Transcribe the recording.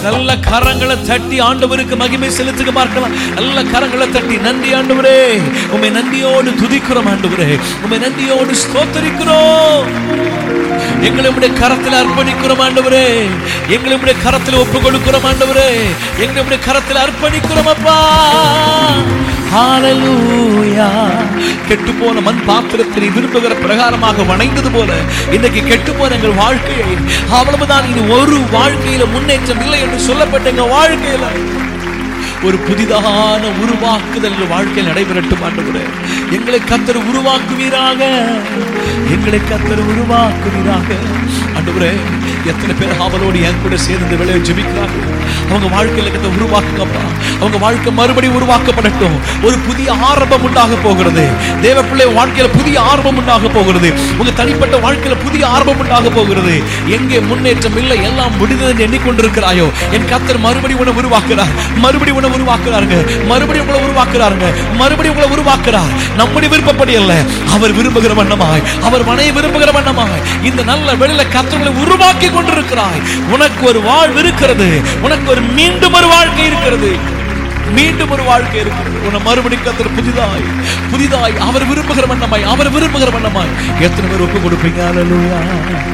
நல்ல கரங்களை தட்டி ஆண்டவருக்கு மகிமை செலுத்துக பார்க்கலாம் நல்ல கரங்களை தட்டி நன்றி ஆண்டவரே உம்மை நன்றியோடு துதிக்கிறோம் ஆண்டவரே உம்மை நன்றியோடு ஸ்தோத்தரிக்கிறோம் எங்களை உடைய கரத்தில் அர்ப்பணிக்கிறோம் ஆண்டவரே எங்களை உடைய கரத்தில் ஒப்பு கொடுக்கிறோம் ஆண்டவரே எங்களை உடைய கரத்தில் அர்ப்பணிக்கிறோம் அப்பா ஹalleluya கெட்டு போன மண் பாத்திரத்தை நீ விரும்புகிற பிரகாரமாக வணைந்தது போல இன்னைக்கு கெட்டு போன எங்கள் வாழ்க்கையை அவ்வளவுதான் இது ஒரு வாழ்க்கையில முன்னேற்றம் இல்லை என்று சொல்லப்பட்ட எங்க வாழ்க்கையில ஒரு புதிதான உருவாக்குதல் எங்கள் வாழ்க்கையில் நடைபெறட்டும் ஆண்டவரே எங்களை கத்தர் உருவாக்குவீராக எங்களை கத்தர் உருவாக்குவீராக ஆண்டவரே எத்தனை பேர் ஆவலோடு என் கூட சேர்ந்து விளைய ஜெபிக்கிறார்கள் அவங்க வாழ்க்கையில கத்த உருவாக்குங்கப்பா அவங்க வாழ்க்கை மறுபடியும் உருவாக்கப்படட்டும் ஒரு புதிய ஆரம்பம் உண்டாக போகிறது தேவ பிள்ளை வாழ்க்கையில புதிய ஆரம்பம் உண்டாக போகிறது உங்க தனிப்பட்ட வாழ்க்கையில புதிய ஆரம்பம் உண்டாக போகிறது எங்கே முன்னேற்றம் இல்லை எல்லாம் முடிந்தது என்று எண்ணிக்கொண்டிருக்கிறாயோ என் கத்தர் மறுபடியும் உன்னை உருவாக்குறார் மறுபடியும் உன்னை உருவாக்குறாருங்க மறுபடியும் உங்களை உருவாக்குறாருங்க மறுபடியும் உங்களை உருவாக்குறார் நம்முடைய விருப்பப்படி அல்ல அவர் விரும்புகிற வண்ணமாய் அவர் மனையை விரும்புகிற வண்ணமாய் இந்த நல்ல வெளியில கத்தர்களை உருவாக்கி கொண்டிருக்கிறாய் உனக்கு ஒரு வாழ்வு இருக்கிறது உனக்கு ஒரு மீண்டும் ஒரு வாழ்க்கை இருக்கிறது மீண்டும் ஒரு வாழ்க்கை இருக்கிறது உன்னை மறுபடியும் கத்தர் புதிதாய் புதிதாய் அவர் விரும்புகிற வண்ணமாய் அவர் விரும்புகிற வண்ணமாய் எத்தனை பேர் ஒப்பு கொடுப்பீங்க அல்லேலூயா